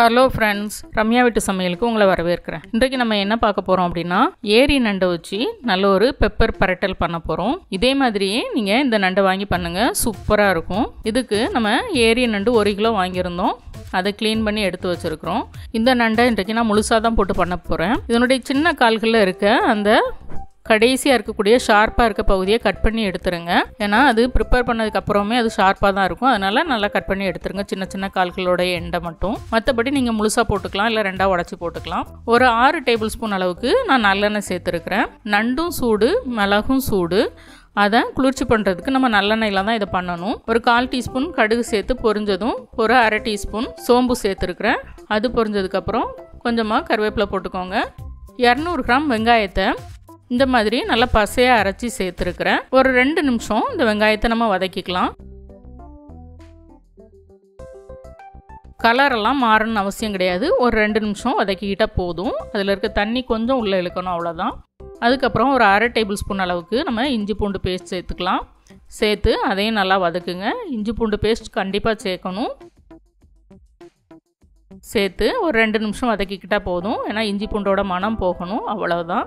hello friends Ramya வீட்டு சமையலுக்கு உங்களை வரவேற்கிறேன் இன்றைக்கு நம்ம என்ன பார்க்க போகிறோம் அப்படின்னா ஏரி நண்டை வச்சு நல்ல ஒரு பெப்பர் பரட்டல் பண்ண போகிறோம் இதே மாதிரியே நீங்கள் இந்த நண்டை வாங்கி பண்ணுங்கள் சூப்பராக இருக்கும் இதுக்கு நம்ம ஏரி நண்டு ஒரு கிலோ வாங்கியிருந்தோம் அதை க்ளீன் பண்ணி எடுத்து வச்சுருக்கிறோம் இந்த நண்டை இன்றைக்கு நான் முழுசாக தான் போட்டு பண்ண போகிறேன் இதனுடைய சின்ன கால்களில் இருக்க அந்த கடைசியாக இருக்கக்கூடிய ஷார்ப்பாக இருக்க பகுதியை கட் பண்ணி எடுத்துருங்க ஏன்னா அது ப்ரிப்பேர் பண்ணதுக்கு அப்புறமே அது ஷார்ப்பாக தான் இருக்கும் அதனால் நல்லா கட் பண்ணி எடுத்துருங்க சின்ன சின்ன கால்களோட எண்டை மட்டும் மற்றபடி நீங்கள் முழுசாக போட்டுக்கலாம் இல்லை ரெண்டாக உடச்சி போட்டுக்கலாம் ஒரு ஆறு டேபிள் ஸ்பூன் அளவுக்கு நான் நல்லெண்ணெய் சேர்த்துருக்கிறேன் நண்டும் சூடு மிளகும் சூடு அதை குளிர்ச்சி பண்ணுறதுக்கு நம்ம நல்லெண்ணெயில் தான் இதை பண்ணணும் ஒரு கால் டீஸ்பூன் கடுகு சேர்த்து பொரிஞ்சதும் ஒரு அரை டீஸ்பூன் சோம்பு சேர்த்துருக்குறேன் அது பொரிஞ்சதுக்கப்புறம் கொஞ்சமாக கருவேப்பிலை போட்டுக்கோங்க இரநூறு கிராம் வெங்காயத்தை இந்த மாதிரி நல்லா பசையாக அரைச்சி சேர்த்துருக்குறேன் ஒரு ரெண்டு நிமிஷம் இந்த வெங்காயத்தை நம்ம வதக்கிக்கலாம் கலரெல்லாம் மாறணும்னு அவசியம் கிடையாது ஒரு ரெண்டு நிமிஷம் வதக்கிக்கிட்டால் போதும் அதில் இருக்க தண்ணி கொஞ்சம் உள்ளே இழுக்கணும் அவ்வளோதான் அதுக்கப்புறம் ஒரு அரை டேபிள் ஸ்பூன் அளவுக்கு நம்ம இஞ்சி பூண்டு பேஸ்ட் சேர்த்துக்கலாம் சேர்த்து அதையும் நல்லா வதக்குங்க இஞ்சி பூண்டு பேஸ்ட் கண்டிப்பாக சேர்க்கணும் சேர்த்து ஒரு ரெண்டு நிமிஷம் வதக்கிக்கிட்டால் போதும் ஏன்னா இஞ்சி பூண்டோட மனம் போகணும் அவ்வளோதான்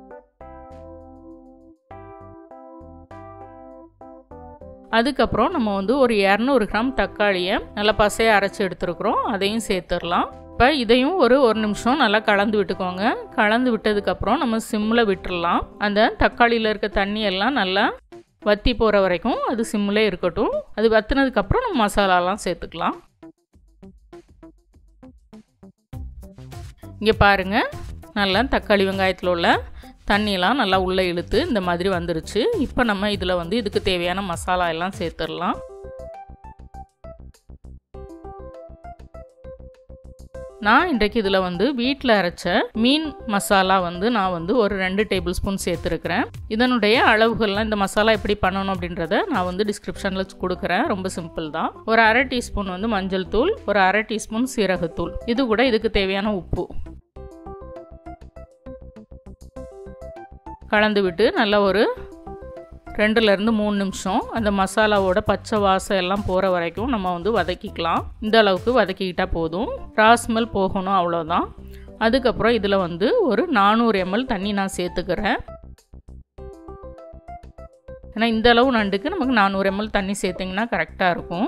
அதுக்கப்புறம் நம்ம வந்து ஒரு இரநூறு கிராம் தக்காளியை நல்லா பசையாக அரைச்சி எடுத்துருக்குறோம் அதையும் சேர்த்துடலாம் இப்போ இதையும் ஒரு ஒரு நிமிஷம் நல்லா கலந்து விட்டுக்கோங்க கலந்து விட்டதுக்கப்புறம் நம்ம சிம்மில் விட்டுடலாம் அந்த தக்காளியில் இருக்க தண்ணி எல்லாம் நல்லா வத்தி போகிற வரைக்கும் அது சிம்மில் இருக்கட்டும் அது வத்தினதுக்கப்புறம் நம்ம மசாலாலாம் சேர்த்துக்கலாம் இங்கே பாருங்கள் நல்லா தக்காளி வெங்காயத்தில் உள்ள தண்ணியெல்லாம் நல்லா உள்ளே இழுத்து இந்த மாதிரி வந்துருச்சு இப்போ நம்ம இதில் வந்து இதுக்கு தேவையான மசாலா எல்லாம் சேர்த்துடலாம் நான் இன்றைக்கு இதில் வந்து வீட்டில் அரைச்ச மீன் மசாலா வந்து நான் வந்து ஒரு ரெண்டு டேபிள் ஸ்பூன் சேர்த்துருக்கிறேன் இதனுடைய அளவுகள்லாம் இந்த மசாலா எப்படி பண்ணணும் அப்படின்றத நான் வந்து டிஸ்கிரிப்ஷனில் கொடுக்குறேன் ரொம்ப சிம்பிள் தான் ஒரு அரை டீஸ்பூன் வந்து மஞ்சள் தூள் ஒரு அரை டீஸ்பூன் சீரகத்தூள் இது கூட இதுக்கு தேவையான உப்பு கலந்து விட்டு நல்லா ஒரு ரெண்டுலேருந்து மூணு நிமிஷம் அந்த மசாலாவோட பச்சை வாசம் எல்லாம் போகிற வரைக்கும் நம்ம வந்து வதக்கிக்கலாம் இந்த அளவுக்கு வதக்கிக்கிட்டால் போதும் ராஸ்மெல் போகணும் அவ்வளோதான் அதுக்கப்புறம் இதில் வந்து ஒரு நானூறு எம்எல் தண்ணி நான் சேர்த்துக்கிறேன் ஏன்னா இந்த அளவு நண்டுக்கு நமக்கு நானூறு எம்எல் தண்ணி சேர்த்திங்கன்னா கரெக்டாக இருக்கும்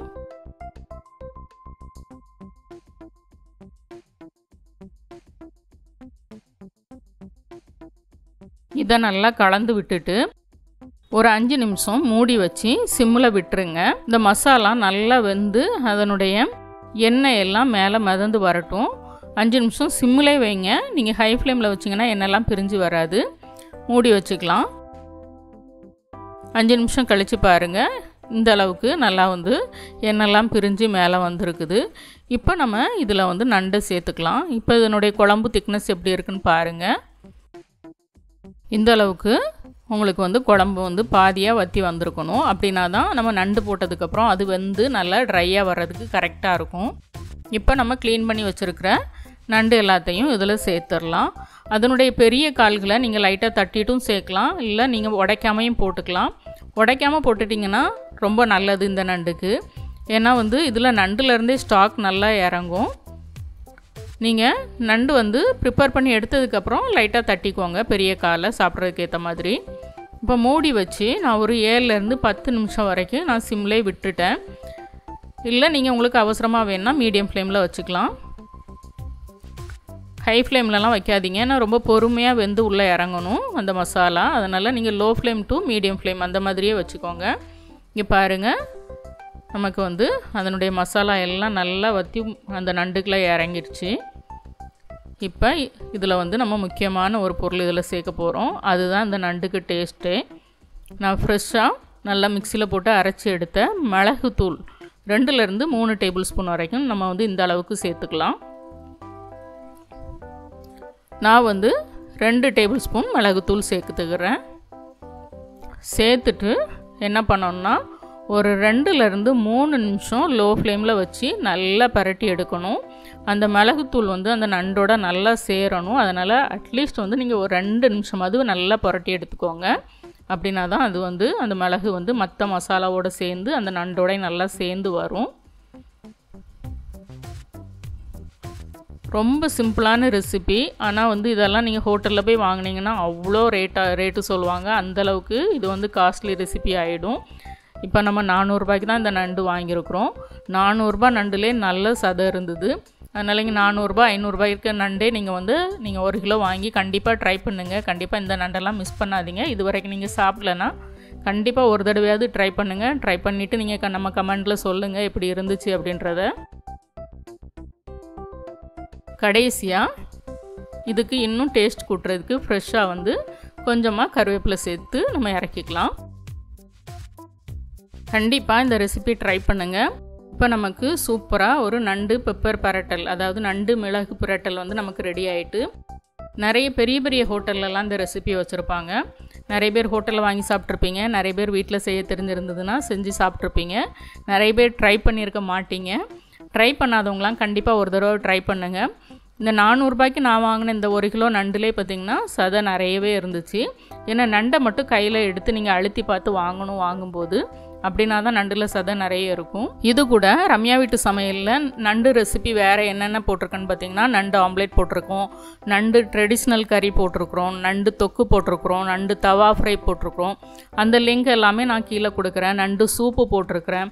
இதை நல்லா கலந்து விட்டுட்டு ஒரு அஞ்சு நிமிஷம் மூடி வச்சு சிம்மில் விட்டுருங்க இந்த மசாலா நல்லா வெந்து அதனுடைய எண்ணெய் எல்லாம் மேலே மிதந்து வரட்டும் அஞ்சு நிமிஷம் சிம்மிலே வைங்க நீங்கள் ஹை ஃப்ளேமில் வச்சிங்கன்னா எண்ணெய்லாம் பிரிஞ்சு வராது மூடி வச்சுக்கலாம் அஞ்சு நிமிஷம் கழித்து பாருங்கள் இந்த அளவுக்கு நல்லா வந்து எண்ணெய்லாம் பிரிஞ்சு மேலே வந்திருக்குது இப்போ நம்ம இதில் வந்து நண்டை சேர்த்துக்கலாம் இப்போ இதனுடைய குழம்பு திக்னஸ் எப்படி இருக்குன்னு பாருங்கள் இந்த அளவுக்கு உங்களுக்கு வந்து குழம்பு வந்து பாதியாக வற்றி வந்திருக்கணும் அப்படின்னா தான் நம்ம நண்டு போட்டதுக்கப்புறம் அது வந்து நல்லா ட்ரையாக வர்றதுக்கு கரெக்டாக இருக்கும் இப்போ நம்ம க்ளீன் பண்ணி வச்சுருக்கிற நண்டு எல்லாத்தையும் இதில் சேர்த்துடலாம் அதனுடைய பெரிய கால்களை நீங்கள் லைட்டாக தட்டிட்டும் சேர்க்கலாம் இல்லை நீங்கள் உடைக்காமையும் போட்டுக்கலாம் உடைக்காமல் போட்டுட்டிங்கன்னா ரொம்ப நல்லது இந்த நண்டுக்கு ஏன்னா வந்து இதில் நண்டுலேருந்தே ஸ்டாக் நல்லா இறங்கும் நீங்கள் நண்டு வந்து ப்ரிப்பேர் பண்ணி எடுத்ததுக்கப்புறம் லைட்டாக தட்டிக்கோங்க பெரிய காலை சாப்பிட்றதுக்கு ஏற்ற மாதிரி இப்போ மூடி வச்சு நான் ஒரு ஏழுலேருந்து பத்து நிமிஷம் வரைக்கும் நான் சிம்லே விட்டுட்டேன் இல்லை நீங்கள் உங்களுக்கு அவசரமாக வேணுன்னா மீடியம் ஃப்ளேமில் வச்சுக்கலாம் ஹை ஃப்ளேம்லலாம் வைக்காதீங்க ஏன்னா ரொம்ப பொறுமையாக வெந்து உள்ளே இறங்கணும் அந்த மசாலா அதனால் நீங்கள் low flame to medium flame அந்த மாதிரியே வச்சுக்கோங்க இங்கே பாருங்கள் நமக்கு வந்து அதனுடைய மசாலா எல்லாம் நல்லா வற்றி அந்த நண்டுக்குள்ளே இறங்கிடுச்சு இப்போ இதில் வந்து நம்ம முக்கியமான ஒரு பொருள் இதில் சேர்க்க போகிறோம் அதுதான் இந்த நண்டுக்கு டேஸ்ட்டே நான் ஃப்ரெஷ்ஷாக நல்லா மிக்சியில் போட்டு அரைச்சி எடுத்த மிளகுத்தூள் ரெண்டுலேருந்து மூணு டேபிள் ஸ்பூன் வரைக்கும் நம்ம வந்து இந்த அளவுக்கு சேர்த்துக்கலாம் நான் வந்து ரெண்டு டேபிள் ஸ்பூன் மிளகுத்தூள் சேர்த்துக்கிறேன் சேர்த்துட்டு என்ன பண்ணோன்னா ஒரு ரெண்டுலேருந்து மூணு நிமிஷம் லோ ஃப்ளேமில் வச்சு நல்லா பரட்டி எடுக்கணும் அந்த மிளகுத்தூள் வந்து அந்த நண்டோட நல்லா சேரணும் அதனால் அட்லீஸ்ட் வந்து நீங்கள் ஒரு ரெண்டு நிமிஷமாவது நல்லா புரட்டி எடுத்துக்கோங்க அப்படின்னா தான் அது வந்து அந்த மிளகு வந்து மற்ற மசாலாவோடு சேர்ந்து அந்த நண்டோட நல்லா சேர்ந்து வரும் ரொம்ப சிம்பிளான ரெசிபி ஆனால் வந்து இதெல்லாம் நீங்கள் ஹோட்டலில் போய் வாங்கினீங்கன்னா அவ்வளோ ரேட்டாக ரேட்டு சொல்லுவாங்க அந்தளவுக்கு இது வந்து காஸ்ட்லி ரெசிபி ஆகிடும் இப்போ நம்ம நானூறுரூபாய்க்கு தான் இந்த நண்டு வாங்கியிருக்கிறோம் நானூறுரூபா நண்டுலே நல்ல சதை இருந்தது அதனால் இங்கே நானூறுரூபா ஐநூறுரூபா இருக்க நண்டே நீங்கள் வந்து நீங்கள் ஒரு கிலோ வாங்கி கண்டிப்பாக ட்ரை பண்ணுங்கள் கண்டிப்பாக இந்த நண்டெல்லாம் மிஸ் பண்ணாதீங்க இது வரைக்கும் நீங்கள் சாப்பிடலன்னா கண்டிப்பாக ஒரு தடவையாவது ட்ரை பண்ணுங்கள் ட்ரை பண்ணிவிட்டு நீங்கள் நம்ம கமெண்ட்டில் சொல்லுங்கள் எப்படி இருந்துச்சு அப்படின்றத கடைசியாக இதுக்கு இன்னும் டேஸ்ட் கூட்டுறதுக்கு ஃப்ரெஷ்ஷாக வந்து கொஞ்சமாக கருவேப்பிலை சேர்த்து நம்ம இறக்கிக்கலாம் கண்டிப்பாக இந்த ரெசிபி ட்ரை பண்ணுங்கள் இப்போ நமக்கு சூப்பராக ஒரு நண்டு பெப்பர் பரட்டல் அதாவது நண்டு மிளகு புரட்டல் வந்து நமக்கு ரெடி ஆகிட்டு நிறைய பெரிய பெரிய ஹோட்டல்லலாம் இந்த ரெசிபி வச்சுருப்பாங்க நிறைய பேர் ஹோட்டலில் வாங்கி சாப்பிட்ருப்பீங்க நிறைய பேர் வீட்டில் செய்ய தெரிஞ்சிருந்ததுன்னா செஞ்சு சாப்பிட்ருப்பீங்க நிறைய பேர் ட்ரை பண்ணியிருக்க மாட்டீங்க ட்ரை பண்ணாதவங்களாம் கண்டிப்பாக ஒரு தடவை ட்ரை பண்ணுங்கள் இந்த நானூறுரூபாய்க்கு நான் வாங்கின இந்த ஒரு கிலோ நண்டுலே பார்த்திங்கன்னா சதை நிறையவே இருந்துச்சு ஏன்னா நண்டை மட்டும் கையில் எடுத்து நீங்கள் அழுத்தி பார்த்து வாங்கணும் வாங்கும்போது அப்படின்னா தான் நண்டில் சதை நிறைய இருக்கும் இது கூட ரம்யா வீட்டு சமையலில் நண்டு ரெசிபி வேறு என்னென்ன போட்டிருக்குன்னு பார்த்தீங்கன்னா நண்டு ஆம்லேட் போட்டிருக்கோம் நண்டு ட்ரெடிஷ்னல் கறி போட்டிருக்கிறோம் நண்டு தொக்கு போட்டிருக்கிறோம் நண்டு தவா ஃப்ரை போட்டிருக்கிறோம் அந்த லிங்க் எல்லாமே நான் கீழே கொடுக்குறேன் நண்டு சூப்பு போட்டிருக்கிறேன்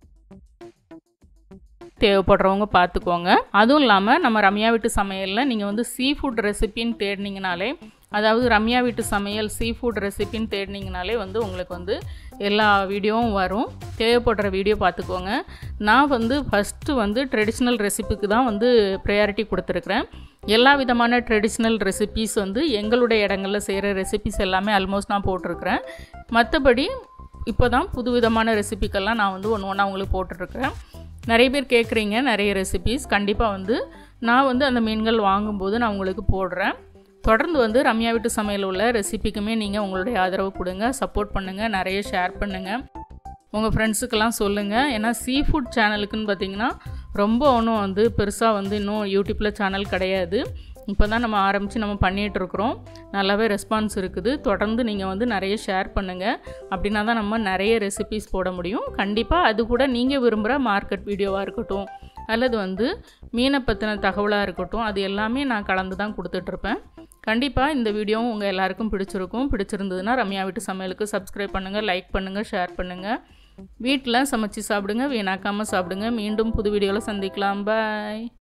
தேவைப்படுறவங்க பார்த்துக்கோங்க அதுவும் இல்லாமல் நம்ம ரம்யா வீட்டு சமையலில் நீங்கள் வந்து சீ ஃபுட் ரெசிபின்னு தேடினீங்கனாலே அதாவது ரம்யா வீட்டு சமையல் சீ ஃபுட் ரெசிபின்னு தேடினீங்கனாலே வந்து உங்களுக்கு வந்து எல்லா வீடியோவும் வரும் தேவைப்படுற வீடியோ பார்த்துக்கோங்க நான் வந்து ஃபஸ்ட்டு வந்து ட்ரெடிஷ்னல் ரெசிபிக்கு தான் வந்து ப்ரையாரிட்டி கொடுத்துருக்குறேன் எல்லா விதமான ட்ரெடிஷ்னல் ரெசிபீஸ் வந்து எங்களுடைய இடங்களில் செய்கிற ரெசிபிஸ் எல்லாமே ஆல்மோஸ்ட் நான் போட்டிருக்கிறேன் மற்றபடி இப்போ தான் புது விதமான ரெசிபிக்கெல்லாம் நான் வந்து ஒன்று ஒன்றா உங்களுக்கு போட்டுட்ருக்கிறேன் நிறைய பேர் கேட்குறீங்க நிறைய ரெசிபீஸ் கண்டிப்பாக வந்து நான் வந்து அந்த மீன்கள் வாங்கும்போது நான் உங்களுக்கு போடுறேன் தொடர்ந்து வந்து ரம்யா வீட்டு சமையல் உள்ள ரெசிபிக்குமே நீங்கள் உங்களுடைய ஆதரவு கொடுங்க சப்போர்ட் பண்ணுங்கள் நிறைய ஷேர் பண்ணுங்கள் உங்கள் ஃப்ரெண்ட்ஸுக்கெல்லாம் சொல்லுங்கள் ஏன்னா சீ ஃபுட் சேனலுக்குன்னு பார்த்தீங்கன்னா ரொம்ப ஒன்றும் வந்து பெருசாக வந்து இன்னும் யூடியூப்பில் சேனல் கிடையாது இப்போ தான் நம்ம ஆரம்பித்து நம்ம பண்ணிகிட்ருக்குறோம் நல்லாவே ரெஸ்பான்ஸ் இருக்குது தொடர்ந்து நீங்கள் வந்து நிறைய ஷேர் பண்ணுங்கள் அப்படின்னா தான் நம்ம நிறைய ரெசிபிஸ் போட முடியும் கண்டிப்பாக அது கூட நீங்கள் விரும்புகிற மார்க்கெட் வீடியோவாக இருக்கட்டும் அல்லது வந்து மீனை பற்றின தகவலாக இருக்கட்டும் அது எல்லாமே நான் கலந்து தான் கொடுத்துட்ருப்பேன் கண்டிப்பாக இந்த வீடியோவும் உங்கள் எல்லாருக்கும் பிடிச்சிருக்கும் பிடிச்சிருந்ததுன்னா ரம்யா வீட்டு சமையலுக்கு சப்ஸ்கிரைப் பண்ணுங்கள் லைக் பண்ணுங்கள் ஷேர் பண்ணுங்கள் வீட்டில் சமைச்சு சாப்பிடுங்க வீணாக்காமல் சாப்பிடுங்க மீண்டும் புது வீடியோவில் சந்திக்கலாம் பாய்